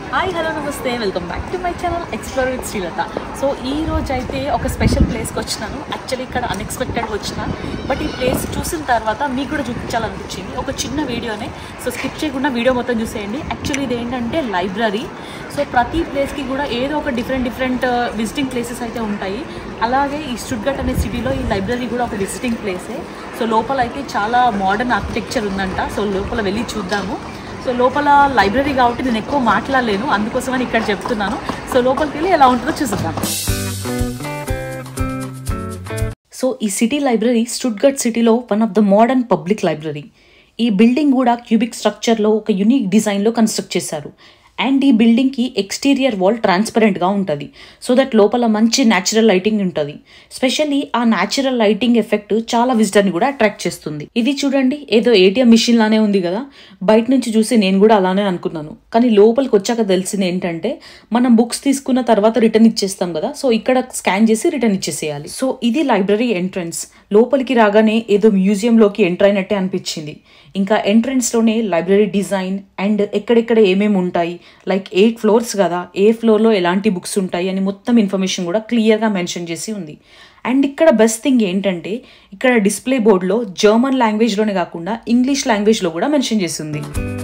hi hello నమస్తే welcome back to my channel explore with Srilatha so ఈ రోజు అయితే ఒక స్పెషల్ ప్లేస్కి వచ్చినాను యాక్చువల్లీ ఇక్కడ అన్ఎక్స్పెక్టెడ్గా వచ్చిన బట్ ఈ ప్లేస్ చూసిన తర్వాత మీకు కూడా చూపించాలనిపించింది ఒక చిన్న వీడియోనే సో స్కిప్ చేయకుండా వీడియో మొత్తం చూసేయండి యాక్చువల్లీ ఇది ఏంటంటే లైబ్రరీ సో ప్రతి ప్లేస్కి కూడా ఏదో ఒక డిఫరెంట్ డిఫరెంట్ విజిటింగ్ ప్లేసెస్ అయితే ఉంటాయి అలాగే ఈ స్టుడ్గట్ అనే సిటీలో ఈ లైబ్రరీ కూడా ఒక విజిటింగ్ ప్లేసే సో లోపల అయితే చాలా మోడర్న్ ఆర్కిటెక్చర్ ఉందంట సో లోపల వెళ్ళి చూద్దాము సో లోపల లైబ్రరీ కాబట్టి నేను ఎక్కువ మాట్లాడలేను అందుకోసమని ఇక్కడ చెప్తున్నాను సో లోపలికి వెళ్ళి ఎలా ఉంటుందో చూద్దాం సో ఈ సిటీ లైబ్రరీ స్టుడ్గట్ సిటీలో one of the modern public library ఈ బిల్డింగ్ కూడా క్యూబిక్ స్ట్రక్చర్లో ఒక యునిక్ డిజైన్లో కన్స్ట్రక్ట్ చేశారు అండ్ ఈ బిల్డింగ్కి ఎక్స్టీరియర్ వాల్ ట్రాన్స్పరెంట్గా ఉంటుంది సో దట్ లోపల మంచి న్యాచురల్ లైటింగ్ ఉంటుంది స్పెషల్లీ ఆ న్యాచురల్ లైటింగ్ ఎఫెక్ట్ చాలా విజిటర్ని కూడా అట్రాక్ట్ చేస్తుంది ఇది చూడండి ఏదో ఏటీఎం మిషన్ లానే ఉంది కదా బయట నుంచి చూసి నేను కూడా అలానే అనుకున్నాను కానీ లోపలికి వచ్చాక తెలిసింది ఏంటంటే మనం బుక్స్ తీసుకున్న తర్వాత రిటర్న్ ఇచ్చేస్తాం కదా సో ఇక్కడ స్కాన్ చేసి రిటర్న్ ఇచ్చేసేయాలి సో ఇది లైబ్రరీ ఎంట్రన్స్ లోపలికి రాగానే ఏదో మ్యూజియంలోకి ఎంటర్ అయినట్టే అనిపించింది ఇంకా ఎంట్రన్స్లోనే లైబ్రరీ డిజైన్ అండ్ ఎక్కడెక్కడ ఏమేమి ఉంటాయి లైక్ ఎయిట్ ఫ్లోర్స్ కదా ఏ ఫ్లోర్లో ఎలాంటి బుక్స్ ఉంటాయి అని మొత్తం ఇన్ఫర్మేషన్ కూడా క్లియర్గా మెన్షన్ చేసి ఉంది అండ్ ఇక్కడ బెస్ట్ థింగ్ ఏంటంటే ఇక్కడ డిస్ప్లే బోర్డులో జర్మన్ లాంగ్వేజ్లోనే కాకుండా ఇంగ్లీష్ లాంగ్వేజ్లో కూడా మెన్షన్ చేసి ఉంది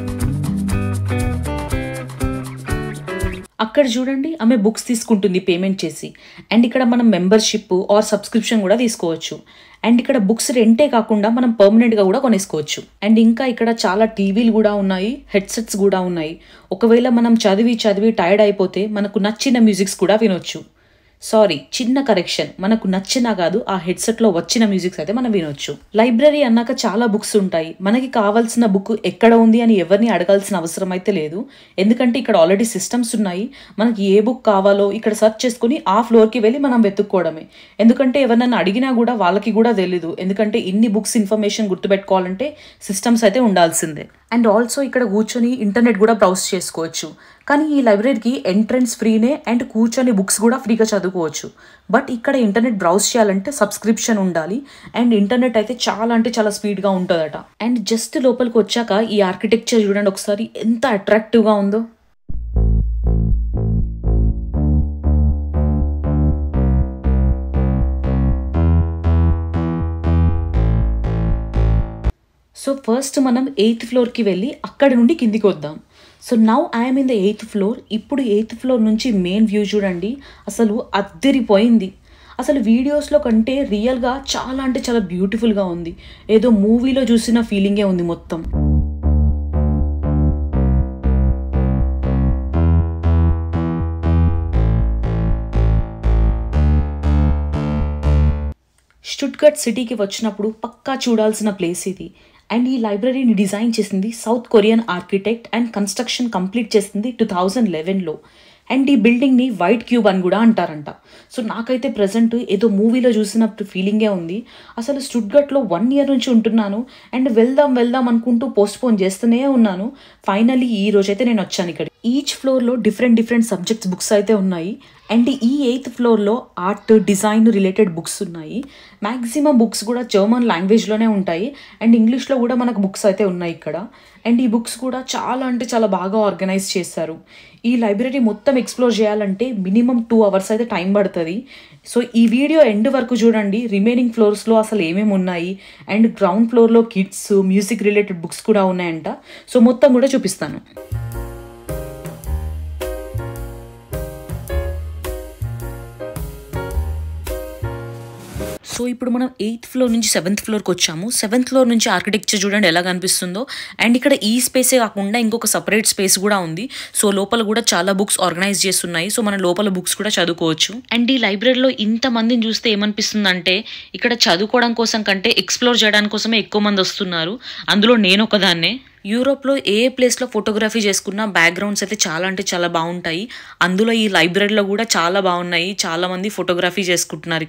అక్కడ చూడండి ఆమె బుక్స్ తీసుకుంటుంది పేమెంట్ చేసి అండ్ ఇక్కడ మనం మెంబర్షిప్ ఆర్ సబ్స్క్రిప్షన్ కూడా తీసుకోవచ్చు అండ్ ఇక్కడ బుక్స్ రెంటే కాకుండా మనం పర్మనెంట్గా కూడా కొనేసుకోవచ్చు అండ్ ఇంకా ఇక్కడ చాలా టీవీలు కూడా ఉన్నాయి హెడ్సెట్స్ కూడా ఉన్నాయి ఒకవేళ మనం చదివి చదివి టైర్డ్ అయిపోతే మనకు నచ్చిన మ్యూజిక్స్ కూడా వినొచ్చు సారీ చిన్న కరెక్షన్ మనకు నచ్చినా కాదు ఆ హెడ్సెట్లో వచ్చిన మ్యూజిక్స్ అయితే మనం వినొచ్చు లైబ్రరీ అన్నాక చాలా బుక్స్ ఉంటాయి మనకి కావాల్సిన బుక్ ఎక్కడ ఉంది అని ఎవరిని అడగాల్సిన అవసరం అయితే లేదు ఎందుకంటే ఇక్కడ ఆల్రెడీ సిస్టమ్స్ ఉన్నాయి మనకి ఏ బుక్ కావాలో ఇక్కడ సెర్చ్ చేసుకుని ఆ ఫ్లోర్కి వెళ్ళి మనం వెతుక్కోవడమే ఎందుకంటే ఎవరినైనా అడిగినా కూడా వాళ్ళకి కూడా తెలీదు ఎందుకంటే ఇన్ని బుక్స్ ఇన్ఫర్మేషన్ గుర్తుపెట్టుకోవాలంటే సిస్టమ్స్ అయితే ఉండాల్సిందే అండ్ ఆల్సో ఇక్కడ కూర్చొని ఇంటర్నెట్ కూడా బ్రౌజ్ చేసుకోవచ్చు కానీ ఈ లైబ్రరీకి ఎంట్రన్స్ ఫ్రీనే అండ్ కూర్చొని బుక్స్ కూడా ఫ్రీగా చదువుకోవచ్చు బట్ ఇక్కడ ఇంటర్నెట్ బ్రౌజ్ చేయాలంటే సబ్స్క్రిప్షన్ ఉండాలి అండ్ ఇంటర్నెట్ అయితే చాలా అంటే చాలా స్పీడ్గా ఉంటుందట అండ్ జస్ట్ లోపలికి వచ్చాక ఈ ఆర్కిటెక్చర్ చూడండి ఒకసారి ఎంత అట్రాక్టివ్గా ఉందో సో ఫస్ట్ మనం ఎయిత్ ఫ్లోర్కి వెళ్ళి అక్కడ నుండి కిందికి వద్దాం so now I'm in the eighth floor ఇప్పుడు ఎయిత్ ఫ్లోర్ నుంచి మెయిన్ వ్యూ చూడండి అసలు అద్దరిపోయింది అసలు వీడియోస్లో కంటే రియల్గా చాలా అంటే చాలా బ్యూటిఫుల్గా ఉంది ఏదో మూవీలో చూసిన ఫీలింగే ఉంది మొత్తం స్టుట్గట్ సిటీకి వచ్చినప్పుడు పక్కా చూడాల్సిన ప్లేస్ ఇది అండ్ ఈ లైబ్రరీని డిజైన్ చేసింది South Korean architect and construction complete చేసింది టూ థౌజండ్ లెవెన్లో అండ్ ఈ బిల్డింగ్ని వైట్ క్యూబ్ అని కూడా అంటారంట సో నాకైతే ప్రజెంట్ ఏదో మూవీలో చూసినప్పుడు ఫీలింగే ఉంది అసలు స్టుడ్గట్లో వన్ ఇయర్ నుంచి ఉంటున్నాను అండ్ వెళ్దాం వెళ్దాం అనుకుంటూ పోస్ట్పోన్ చేస్తూనే ఉన్నాను ఫైనలీ ఈ రోజైతే నేను వచ్చాను ఇక్కడ ఈచ్ ఫ్లోర్లో డిఫరెంట్ డిఫరెంట్ సబ్జెక్ట్స్ బుక్స్ అయితే ఉన్నాయి అండ్ ఈ ఎయిత్ ఫ్లోర్లో ఆర్ట్ డిజైన్ రిలేటెడ్ బుక్స్ ఉన్నాయి మ్యాక్సిమం బుక్స్ కూడా జర్మన్ లాంగ్వేజ్లోనే ఉంటాయి అండ్ ఇంగ్లీష్లో కూడా మనకు బుక్స్ అయితే ఉన్నాయి ఇక్కడ అండ్ ఈ బుక్స్ కూడా చాలా అంటే చాలా బాగా ఆర్గనైజ్ చేశారు ఈ లైబ్రరీ మొత్తం ఎక్స్ప్లోర్ చేయాలంటే మినిమం టూ అవర్స్ అయితే టైం పడుతుంది సో ఈ వీడియో ఎండ్ వరకు చూడండి రిమైనింగ్ ఫ్లోర్స్లో అసలు ఏమేమి ఉన్నాయి అండ్ గ్రౌండ్ ఫ్లోర్లో కిడ్స్ మ్యూజిక్ రిలేటెడ్ బుక్స్ కూడా ఉన్నాయంట సో మొత్తం కూడా చూపిస్తాను సో ఇప్పుడు మనం ఎయిత్ ఫ్లోర్ నుంచి సెవెంత్ ఫ్లోర్కి వచ్చాము సెవెంత్ ఫ్లోర్ నుంచి ఆర్కిటెక్చర్ చూడండి ఎలా కనిపిస్తుందో అండ్ ఇక్కడ ఈ స్పేసే కాకుండా ఇంకొక సపరేట్ స్పేస్ కూడా ఉంది సో లోపల కూడా చాలా బుక్స్ ఆర్గనైజ్ చేస్తున్నాయి సో మన లోపల బుక్స్ కూడా చదువుకోవచ్చు అండ్ ఈ లైబ్రరీలో ఇంత మందిని చూస్తే ఏమనిపిస్తుంది అంటే ఇక్కడ చదువుకోవడం కోసం కంటే ఎక్స్ప్లోర్ చేయడానికి కోసమే ఎక్కువ మంది వస్తున్నారు అందులో నేను ఒకదాన్నే యూరోప్లో ఏ ప్లేస్లో ఫోటోగ్రఫీ చేసుకున్న బ్యాక్గ్రౌండ్స్ అయితే చాలా అంటే చాలా బాగుంటాయి అందులో ఈ లైబ్రరీలో కూడా చాలా బాగున్నాయి చాలా మంది ఫోటోగ్రఫీ చేసుకుంటున్నారు ఇక్కడ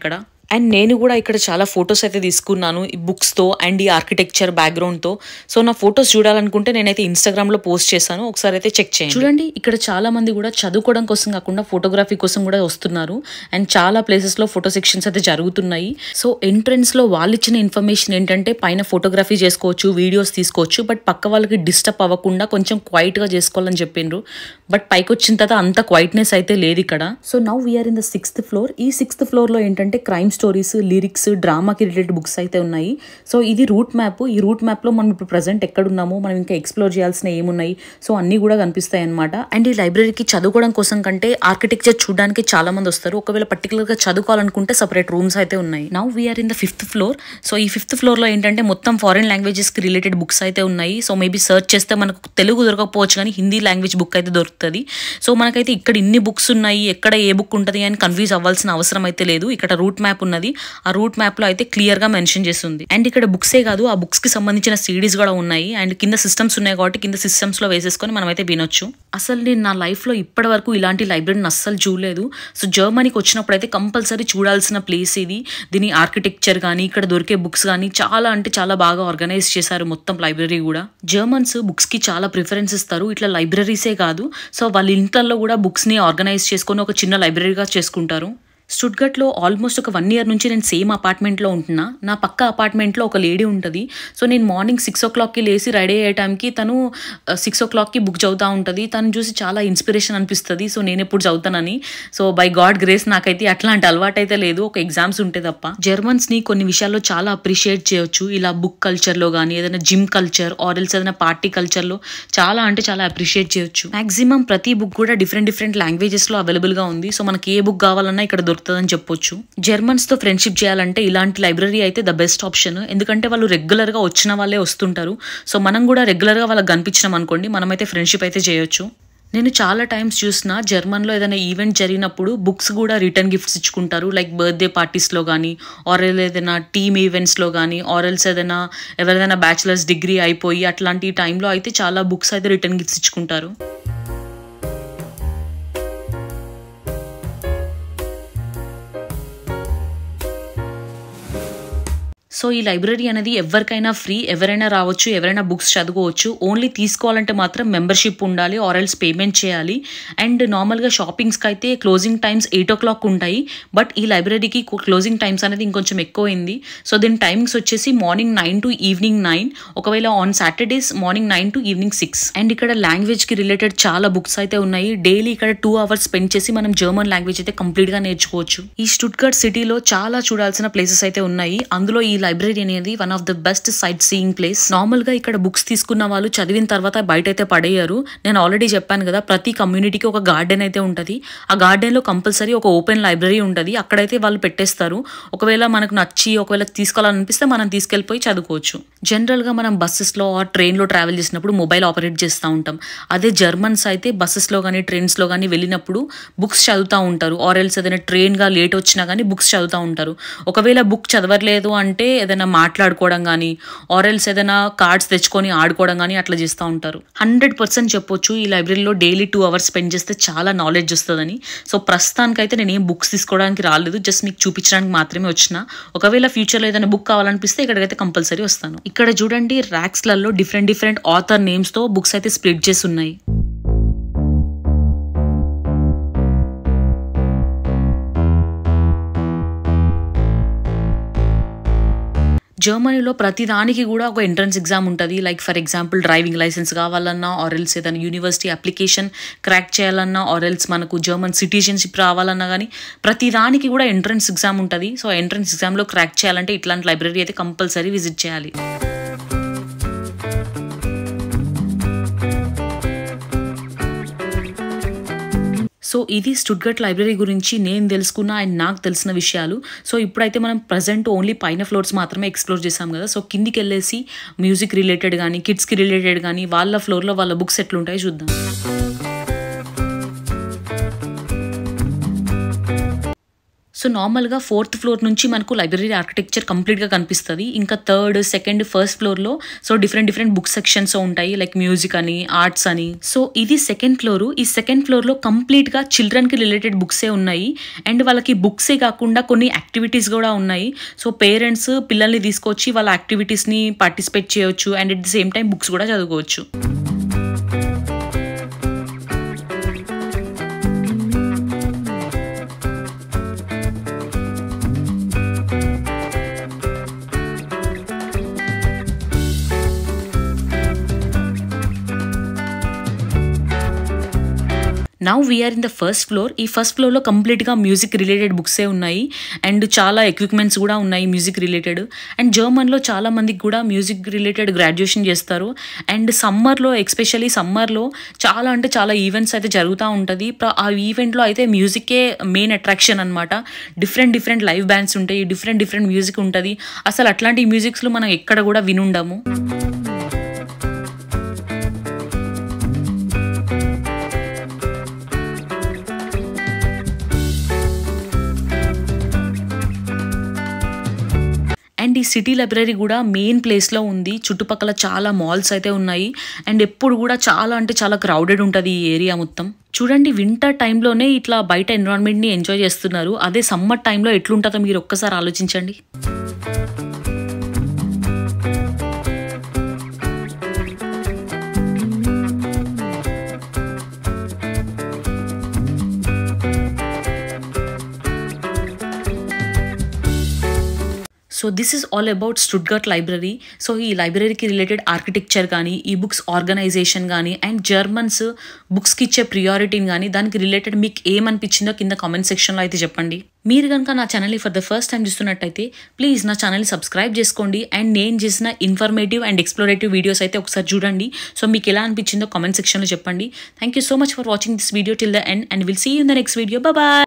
అండ్ నేను కూడా ఇక్కడ చాలా ఫొటోస్ అయితే తీసుకున్నాను ఈ బుక్స్తో అండ్ ఈ ఆర్కిటెక్చర్ బ్యాక్గ్రౌండ్తో సో నా ఫొటోస్ చూడాలనుకుంటే నేనైతే ఇన్స్టాగ్రామ్లో పోస్ట్ చేశాను ఒకసారి అయితే చెక్ చేయండి చూడండి ఇక్కడ చాలా మంది కూడా చదువుకోవడం కోసం కాకుండా ఫోటోగ్రఫీ కోసం కూడా వస్తున్నారు అండ్ చాలా ప్లేసెస్లో ఫోటో సెక్షన్స్ అయితే జరుగుతున్నాయి సో ఎంట్రన్స్లో వాళ్ళు ఇచ్చిన ఇన్ఫర్మేషన్ ఏంటంటే పైన ఫోటోగ్రఫీ చేసుకోవచ్చు వీడియోస్ తీసుకోవచ్చు బట్ పక్క వాళ్ళకి డిస్టర్బ్ అవ్వకుండా కొంచెం క్వైట్గా చేసుకోవాలని చెప్పిండ్రు బట్ పైకి వచ్చిన తర్వాత అంత క్వైట్నెస్ అయితే లేదు ఇక్కడ so now we're in the sixth floor ఈ సిక్స్త్ ఫ్లోర్లో ఏంటంటే క్రైమ్ స్టోరీస్ లిరిక్స్ డ్రామాకి రిలేటెడ్ బుక్స్ అయితే ఉన్నాయి సో ఇది రూట్ మ్యాప్ ఈ రూట్ మ్యాప్లో మనం ఇప్పుడు ప్రజెంట్ ఎక్కడ ఉన్నామో మనం ఇంకా ఎక్స్ప్లోర్ చేయాల్సిన ఏమున్నాయి సో అన్నీ కూడా కనిపిస్తాయి అనమాట అండ్ ఈ లైబ్రరీకి చదువుకోవడం కోసం కంటే ఆర్కిటెక్చర్ చూడడానికి చాలా మంది వస్తారు ఒకవేళ పర్టికులర్గా చదువుకోవాలనుకుంటే సపరేట్ రూమ్స్ అయితే ఉన్నాయి now we're in the fifth floor so ఈ ఫిఫ్త్ ఫ్లోర్లో ఏంటంటే మొత్తం ఫారిన్ లాంగ్వేజెస్కి రిలేటెడ్ బుక్స్ అయితే ఉన్నాయి సో మేబీ సెర్చ్ చేస్తే మనకు తెలుగు దొరకకపోవచ్చు కానీ హిందీ లాంగ్వేజ్ బుక్ అయితే దొరుకుతుంది సో మనకైతే ఇక్కడ ఇన్ని బుక్స్ ఉన్నాయి ఎక్కడ ఏ బుక్ ఉంటుంది అని కన్ఫ్యూజ్ అవ్వాల్సిన అవసరం అయితే లేదు ఇక్కడ రూట్ మ్యాప్ ఉన్నది ఆ రూట్ మ్యాప్ లో అయితే క్లియర్ గా మెన్షన్ చేస్తుంది అండ్ ఇక్కడ బుక్సే కాదు ఆ బుక్స్ కి సంబంధించిన సిడీస్ కూడా ఉన్నాయి అండ్ కింద సిస్టమ్స్ ఉన్నాయి కాబట్టి కింద సిస్టమ్స్ లో వేసేసుకొని మనం అయితే వినొచ్చు అసలు నేను నా లైఫ్ లో ఇప్పటి వరకు ఇలాంటి లైబ్రరీని అస్సలు చూడలేదు సో జర్మనీకి వచ్చినప్పుడు అయితే కంపల్సరీ చూడాల్సిన ప్లేస్ ఇది దీని ఆర్కిటెక్చర్ కానీ ఇక్కడ దొరికే బుక్స్ కానీ చాలా అంటే చాలా బాగా ఆర్గనైజ్ చేశారు మొత్తం లైబ్రరీ కూడా జర్మన్స్ బుక్స్ కి చాలా ప్రిఫరెన్స్ ఇస్తారు ఇట్లా లైబ్రరీసే కాదు సో వాళ్ళ ఇంట్లలో కూడా బుక్స్ ని ఆర్గనైజ్ చేసుకొని ఒక చిన్న లైబ్రరీగా చేసుకుంటారు స్టుడ్గట్లో ఆల్మోస్ట్ ఒక వన్ ఇయర్ నుంచి నేను సేమ్ అపార్ట్మెంట్లో ఉంటున్నా నా పక్క అపార్ట్మెంట్లో ఒక లేడీ ఉంటుంది సో నేను మార్నింగ్ సిక్స్ ఓ క్లాక్కి లేచి రెడీ అయ్యే టైంకి తను సిక్స్ ఓ క్లాక్కి బుక్ చదువుతూ ఉంటుంది తను చూసి చాలా ఇన్స్పిరేషన్ అనిపిస్తుంది సో నేను ఎప్పుడు చదువుతానని సో బై గాడ్ గ్రేస్ నాకైతే అట్లాంటి అలవాటు అయితే లేదు ఒక ఎగ్జామ్స్ ఉంటే తప్ప జర్మన్స్ని కొన్ని విషయాల్లో చాలా అప్రిషియేట్ చేయొచ్చు ఇలా బుక్ కల్చర్లో కానీ ఏదైనా జిమ్ కల్చర్ ఆరెల్స్ ఏదైనా పార్టీ కల్చర్లో చాలా అంటే చాలా అప్రిషియేట్ చేయొచ్చు మాక్సిమం ప్రతి బుక్ కూడా డిఫరెంట్ డిఫరెంట్ లాంగ్వేజెస్లో అవైలబుల్గా ఉంది సో మనకి ఏ బుక్ కావాలన్నా ఇక్కడ దొరుకుతుందని చెప్పొచ్చు జర్మన్స్ తో ఫ్రెండ్షిప్ చేయాలంటే ఇలాంటి లైబ్రరీ అయితే ద బెస్ట్ ఆప్షన్ ఎందుకంటే వాళ్ళు రెగ్యులర్ గా వచ్చిన వాళ్ళే వస్తుంటారు సో మనం కూడా రెగ్యులర్ గా వాళ్ళకి కనిపించినాం అనుకోండి మనమైతే ఫ్రెండ్షిప్ అయితే చేయొచ్చు నేను చాలా టైమ్స్ చూసిన జర్మన్లో ఏదైనా ఈవెంట్ జరిగినప్పుడు బుక్స్ కూడా రిటర్న్ గిఫ్ట్స్ ఇచ్చుకుంటారు లైక్ బర్త్డే పార్టీస్లో కానీ ఆర్ ఏదైనా టీమ్ ఈవెంట్స్లో కానీ ఆర్ఎల్స్ ఏదైనా ఎవరిదైనా బ్యాచిలర్స్ డిగ్రీ అయిపోయి అట్లాంటి టైంలో అయితే చాలా బుక్స్ అయితే రిటర్న్ గిఫ్ట్స్ ఇచ్చుకుంటారు సో ఈ లైబ్రరీ అనేది ఎవరికైనా ఫ్రీ ఎవరైనా రావచ్చు ఎవరైనా బుక్స్ చదువుకోవచ్చు ఓన్లీ తీసుకోవాలంటే మాత్రం మెంబర్షిప్ ఉండాలి ఆర్ఎల్స్ పేమెంట్ చేయాలి అండ్ నార్మల్గా షాపింగ్స్కి అయితే closing times eight o'clock ఉంటాయి బట్ ఈ లైబ్రరీకి క్లోజింగ్ టైమ్స్ అనేది ఇంకొంచెం ఎక్కువైంది సో దీని టైమింగ్స్ వచ్చేసి morning nine to evening nine ఒకవేళ on Saturdays morning nine to evening six and ఇక్కడ లాంగ్వేజ్కి రిలేటెడ్ చాలా బుక్స్ అయితే ఉన్నాయి డైలీ ఇక్కడ టూ అవర్స్ స్పెండ్ చేసి మనం జర్మన్ లాంగ్వేజ్ అయితే కంప్లీట్గా నేర్చుకోవచ్చు ఈ స్టుట్గర్ట్ సిటీలో చాలా చూడాల్సిన ప్లేసెస్ అయితే ఉన్నాయి అందులో ఈ లైబ్రరీ అనేది one of the best sightseeing place normal గా ఇక్కడ బుక్స్ తీసుకున్న వాళ్ళు చదివిన తర్వాత బయట అయితే పడేయరు నేను ఆల్రెడీ చెప్పాను కదా ప్రతి కమ్యూనిటీకి ఒక గార్డెన్ అయితే ఉంటుంది ఆ గార్డెన్ లో కంపల్సరీ ఒక ఓపెన్ లైబ్రరీ ఉంటుంది అక్కడైతే వాళ్ళు పెట్టేస్తారు ఒకవేళ మనకు నచ్చి ఒకవేళ తీసుకోవాలనిపిస్తే మనం తీసుకెళ్ళిపోయి చదువుకోవచ్చు జనరల్ గా మనం బస్సెస్ లో ఆర్ ట్రైన్ లో ట్రావెల్ చేసినప్పుడు మొబైల్ ఆపరేట్ చేస్తూ ఉంటాం అదే జర్మన్స్ అయితే బస్సెస్ లో కానీ ట్రైన్స్ లో కానీ వెళ్ళినప్పుడు బుక్స్ చదువుతూ ఉంటారు ఆర్ ఎల్స్ ఏదైనా ట్రైన్ గా లేట్ వచ్చినా కానీ బుక్స్ చదువుతూ ఉంటారు ఒకవేళ బుక్ చదవట్లేదు అంటే ఏదైనా మాట్లాడుకోవడం కానీ ఆరెల్స్ ఏదైనా కార్డ్స్ తెచ్చుకొని ఆడుకోవడం కానీ అట్లా చేస్తూ ఉంటారు హండ్రెడ్ పర్సెంట్ చెప్పొచ్చు ఈ లైబ్రరీలో డైలీ టూ అవర్స్ స్పెండ్ చేస్తే చాలా నాలెడ్జ్ వస్తుందని సో ప్రస్తుతానికైతే నేను ఏం బుక్స్ తీసుకోవడానికి రాలేదు జస్ట్ మీకు చూపించడానికి మాత్రమే వచ్చిన ఒకవేళ ఫ్యూచర్లో ఏదైనా బుక్ కావాలనిపిస్తే ఇక్కడికైతే కంపల్సరీ వస్తాను ఇక్కడ చూడండి ర్యాక్స్లలో డిఫరెంట్ డిఫరెంట్ ఆథర్ నేమ్స్తో బుక్స్ అయితే స్ప్లిట్ చేసి ఉన్నాయి జర్మనీలో ప్రతి దానికి కూడా ఒక ఎంట్రన్స్ ఎగ్జామ్ ఉంటుంది like for example driving licence కావాలన్నా ఆరెల్స్ ఏదైనా యూనివర్సిటీ అప్లికేషన్ క్రాక్ చేయాలన్నా ఆరెల్స్ మనకు జర్మన్ సిటిజన్షిప్ రావాలన్నా కానీ ప్రతి దానికి కూడా ఎంట్రన్స్ ఎగ్జామ్ ఉంటుంది సో ఎంట్రన్స్ ఎగ్జామ్లో క్రాక్ చేయాలంటే ఇట్లాంటి లైబ్రరీ అయితే కంపల్సరీ విజిట్ చేయాలి సో ఇది స్టుడ్గట్ లైబ్రరీ గురించి నేను తెలుసుకున్న అండ్ నాకు తెలిసిన విషయాలు సో ఇప్పుడైతే మనం ప్రజెంట్ ఓన్లీ పైన ఫ్లోర్స్ మాత్రమే ఎక్స్ప్లోర్ చేసాం కదా సో కిందికి వెళ్ళేసి మ్యూజిక్ రిలేటెడ్ కానీ కిడ్స్కి రిలేటెడ్ కానీ వాళ్ళ ఫ్లోర్లో వాళ్ళ బుక్స్ ఎట్లుంటాయో చూద్దాం సో సో నార్మల్గా ఫోర్త్ ఫ్లోర్ నుంచి మనకు లైబ్రరీ ఆర్కిటెక్చర్ కంప్లీట్గా కనిపిస్తుంది ఇంకా థర్డ్ సెకండ్ ఫస్ట్ ఫ్లోర్లో so different different book sections ఉంటాయి లైక్ మ్యూజిక్ అని ఆర్ట్స్ అని సో ఇది సెకండ్ ఫ్లోర్ ఈ సెకండ్ ఫ్లోర్లో కంప్లీట్గా చిల్డ్రన్కి రిలేటెడ్ బుక్సే ఉన్నాయి అండ్ వాళ్ళకి బుక్సే కాకుండా కొన్ని యాక్టివిటీస్ కూడా ఉన్నాయి సో పేరెంట్స్ పిల్లల్ని తీసుకొచ్చి వాళ్ళ యాక్టివిటీస్ని పార్టిసిపేట్ చేయొచ్చు and at the same time books కూడా చదువుకోవచ్చు now we're in the first floor ఈ ఫస్ట్ ఫ్లోర్లో కంప్లీట్గా మ్యూజిక్ రిలేటెడ్ బుక్సే ఉన్నాయి అండ్ చాలా ఎక్విప్మెంట్స్ కూడా ఉన్నాయి మ్యూజిక్ రిలేటెడ్ అండ్ జర్మన్లో చాలా మందికి కూడా మ్యూజిక్ రిలేటెడ్ గ్రాడ్యుయేషన్ చేస్తారు అండ్ సమ్మర్లో ఎక్స్పెషలీ సమ్మర్లో చాలా అంటే చాలా ఈవెంట్స్ అయితే జరుగుతూ ఉంటుంది ఆ ఈవెంట్లో అయితే మ్యూజికే మెయిన్ అట్రాక్షన్ అనమాట డిఫరెంట్ డిఫరెంట్ లైవ్ బ్యాండ్స్ ఉంటాయి డిఫరెంట్ డిఫరెంట్ మ్యూజిక్ ఉంటుంది అసలు అట్లాంటి మ్యూజిక్స్లో మనం ఎక్కడ కూడా వినుండము అండ్ ఈ సిటీ లైబ్రరీ కూడా మెయిన్ ప్లేస్లో ఉంది చుట్టుపక్కల చాలా మాల్స్ అయితే ఉన్నాయి అండ్ ఎప్పుడు కూడా చాలా అంటే చాలా క్రౌడెడ్ ఉంటుంది ఈ ఏరియా మొత్తం చూడండి వింటర్ టైంలోనే ఇట్లా బయట ఎన్విరాన్మెంట్ని ఎంజాయ్ చేస్తున్నారు అదే సమ్మర్ టైంలో ఎట్లుంటుందో మీరు ఒక్కసారి ఆలోచించండి so this is all about Stuttgart library so ఈ లైబ్రరీకి రిలేటెడ్ ఆర్కిటెక్చర్ కానీ ఈ బుక్స్ ఆర్గనైజేషన్ కానీ అండ్ జర్మన్స్ బుక్స్కి ఇచ్చే ప్రియారిటీని కానీ దానికి రిలేటెడ్ మీకు ఏమనిపించిందో కింద కామెంట్ సెక్షన్లో అయితే చెప్పండి మీరు కనుక నా ఛానల్ని ఫర్ ద ఫస్ట్ టైం చూస్తున్నట్టయితే ప్లీజ్ నా ఛానల్ని సబ్స్క్రైబ్ చేసుకోండి అండ్ నేను చేసిన ఇన్ఫర్మేటివ్ అండ్ ఎక్స్ప్లోరేటివ్ వీడియోస్ అయితే ఒకసారి చూడండి సో మీకు ఎలా అనిపించిందో కామెంట్ సెక్షన్లో చెప్పండి thank you so much for watching this video till the end and will see in the next video bye